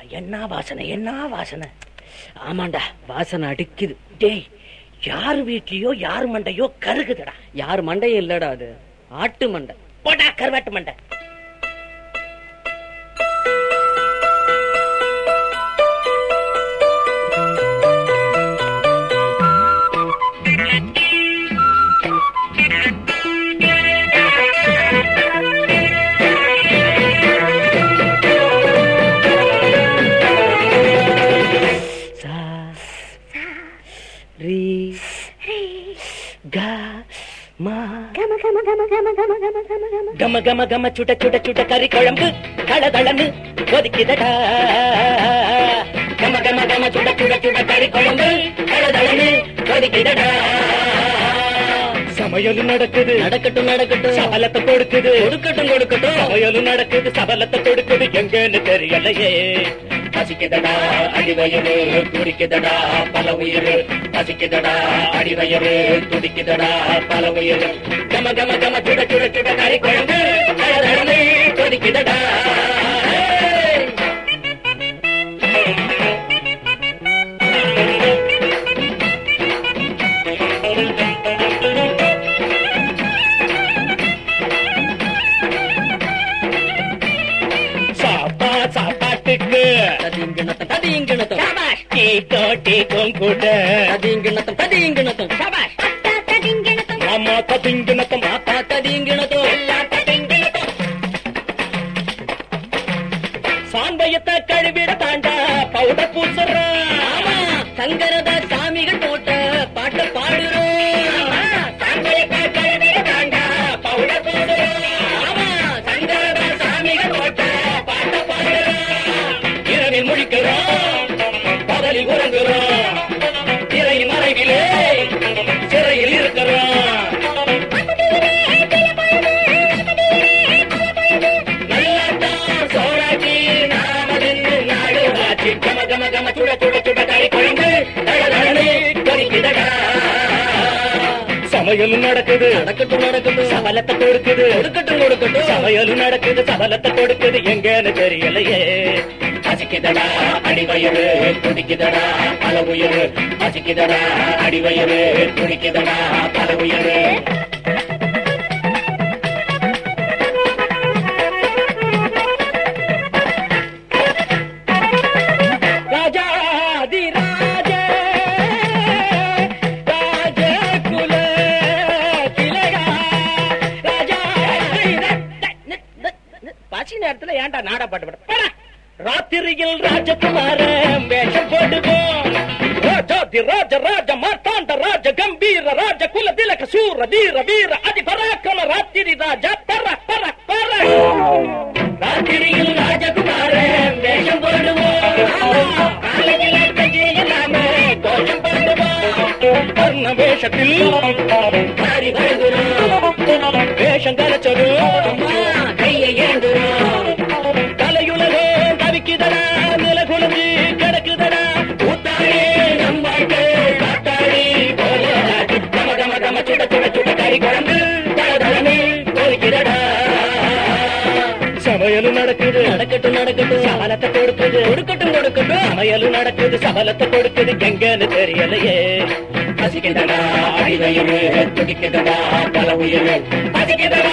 என்ன வாசனை என்ன வாசனை ஆமாண்டா வாசனை அடிக்குது டேய் யார் வீட்லயோ யார் மண்டையோ கருகுதுடா யார் மண்டையும் இல்லடா அது ஆட்டு மண்டை போடா கருவாட்டு மண்டை சா ரீ கா மா கம கம கம சுட சுட சுட கறி குழம்பு தளதளன்னு கொதிக்குதடா கம கம கம சுட சுட சுட கறி குழம்பு தளதளன்னு கொதிக்குதடா சமையல் நடக்குது நடக்கட்டும் நடக்கட்டும் சபலத்தை கொடுக்குது கொடுக்கட்டும் கொடுக்கட்டும் சமையல் நடக்குது சபலத்தை கொடுக்குது எங்கன்னு தெரியலையே பசிக்குதடா அடிவயறு துடிக்குதடா பல உயிர் பசிக்குதடா அடிவயறு துடிக்குதடா பல உயிர் கம கம கம சுட சுட சுட கறி குழம்பு தளதளன்னு கொதிக்குதடா சாப்பா சாப்பாட்டுக்கு ததிங்கிணத்தம் ததிங்கிணத்தம் சபாஷ் டீ டீ கூட ததிங்கிணத்தம் ததிங்கிணத்தம் சபாஷ் மாமா ததிங்கினத்தம் மாத்தா ததிங்கிணத்தம் சாம்பயத்தை கழுவிட தாண்டா பவுடர் பூசுறான் ஆமா சங்கரதா சாமிகள் போட்ட பாட்ட பாடுறோம் சாம்பயத்தை கழுவிட தாண்டா பவுடர் பூசுறான் ஆமா சங்கரதா சாமிகள் போட்ட பாட்ட பாடுறான் இரவில் முழிக்கிறோம் பகலில் உறங்குறோம் திரை மறைவிலே சிறையில் இருக்கிறோம் நல்லாத்தான் சோறாக்கி நாமதின்னு நாடு ஆச்சு. கம கம கம சுட சுட சுட கறி குழம்பு தளதளன்னு கொதிக்குதடா. சமையல் நடக்குது நடக்கட்டும் நடக்கட்டும் சபலத்தை கொடுக்குது கொடுக்கட்டும் கொடுக்கட்டும் சமையல் நடக்குது சபலத்தை கொடுக்குது எங்கன்னு தெரியலையே பசிக்குதடா அடிவயறு துடிக்குதடா பல உயிர் பசிக்குதடா அடிவயறு துடிக்குதடா பல உயிர் ராஜாதிராஜ ராஜகுல திலகா ராஜா பசி நேரத்துல ஏன்டா நாடா பாட்டு பாட போடா. ராத்திரியில் ராஜகுமார வேஷம் போடுவோம் ராஜாதி ராஜ ராஜ மார்த்தாண்ட ராஜ கம்பீர ராஜ குல திலக சூர வீர வீர அதி பராக்கிரம ராத்திரி ராஜா பர பர பர ராத்திரியில் ராஜகுமார வேஷம் போடுவோம் காலையில கஞ்சியில் நாம கோஷம் பாடுவோம் கர்ண வேஷத்தில் பாடி வருகிறோம் வேஷம் கரைச்சதும் அம்மா கையை ஏந்துறோம் தலையுலகம் தவிக்குதடா நில குலஞ்சு கிடக்குதடா ஊத்தாடி நம்பாட்டு காத்தாடி போல கம கம கம சுட சுட சுட கறி குழம்பு தளதளன்னு கொதிக்குதடா சமையல் நடக்குது நடக்கட்டும் நடக்கட்டும் சபலத்தை கொடுக்குது கொடுக்கட்டும் கொடுக்கட்டும் சமையல் நடக்குது சபலத்தை கொடுக்குது எங்கன்னு தெரியலையே பசிக்குதடா அடிவயிறு துடிக்குதடா பல உயிர் பசிக்குதடா